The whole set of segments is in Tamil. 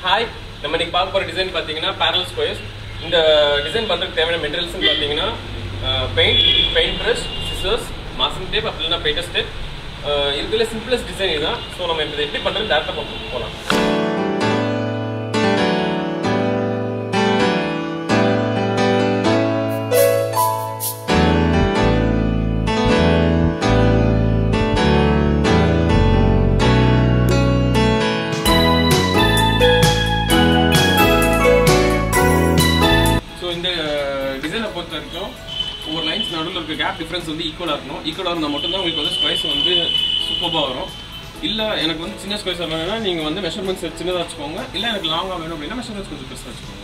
ஹாய் நம்ம இன்னைக்கு பார்க்க போகிற டிசைன் பார்த்தீங்கன்னா பேரல் ஸ்கொயர்ஸ் இந்த டிசைன் பண்ணுறதுக்கு தேவையான மெட்டீரியல்ஸ்னு பார்த்தீங்கன்னா paint paint brush scissors mason tape அப்படி இல்லைன்னா பெயிண்டர் ஸ்டெப் இதுல சிம்பிளஸ்ட் டிசைன் இதுதான் ஸோ நம்ம இப்போ இதை எப்படி பண்ணுறது டேரக்டாக பார்க்க போகலாம் ஸோ இந்த டிசைனை பொறுத்த வரைக்கும் ஒவ்வொரு லைன்ஸ் நடுவில் இருக்க கேப் டிஃப்ரென்ஸ் வந்து ஈக்குவலாக இருக்கணும் ஈக்குவலாக இருந்தால் மட்டும்தான் உங்களுக்கு வந்து ஸ்கொயர்ஸ் வந்து சூப்பராக வரும் இல்லை எனக்கு வந்து சின்ன ஸ்கொயர்ஸ் வேணும்னா நீங்கள் வந்து மெஷர்மெண்ட்ஸ் சின்னதாக வச்சுக்கோங்க இல்லை எனக்கு லாங்காக வேணும் அப்படின்னா மெஷர்மெண்ட்ஸ் கொஞ்சம் பெருசாக வச்சுக்கோங்க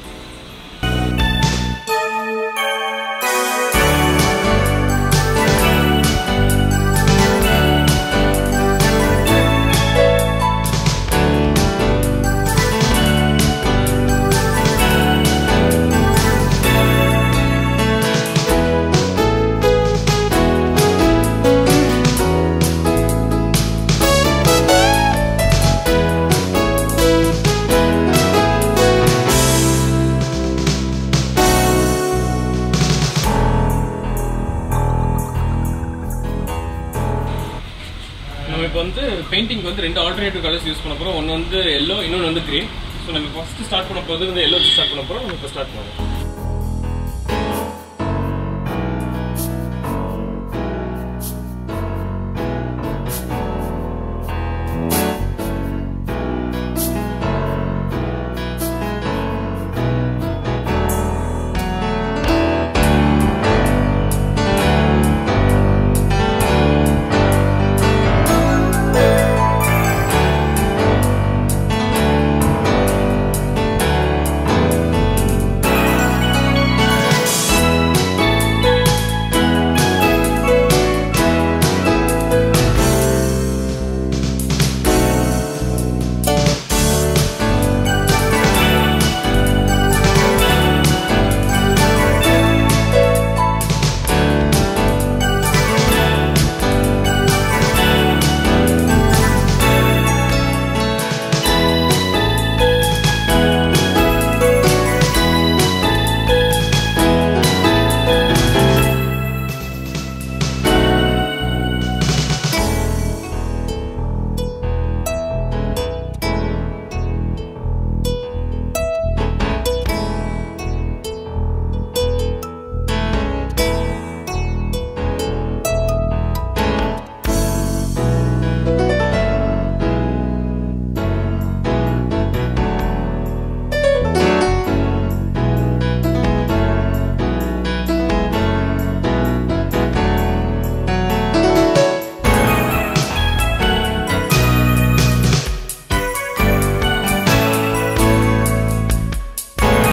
நம்ம இப்போ வந்து பெயிண்டிங் வந்து ரெண்டு ஆல்டர்னேட்டிவ் கலர்ஸ் யூஸ் பண்ண போகிறோம் ஒன்று வந்து எல்லோ இன்னொன்று வந்து க்ரீன் ஸோ நம்ம ஃபஸ்ட்டு ஸ்டார்ட் பண்ண போகிறது வந்து எல்லோ ஸ்டார்ட் பண்ண போகிறோம் நம்ம இப்போ ஸ்டார்ட் பண்ணுவோம்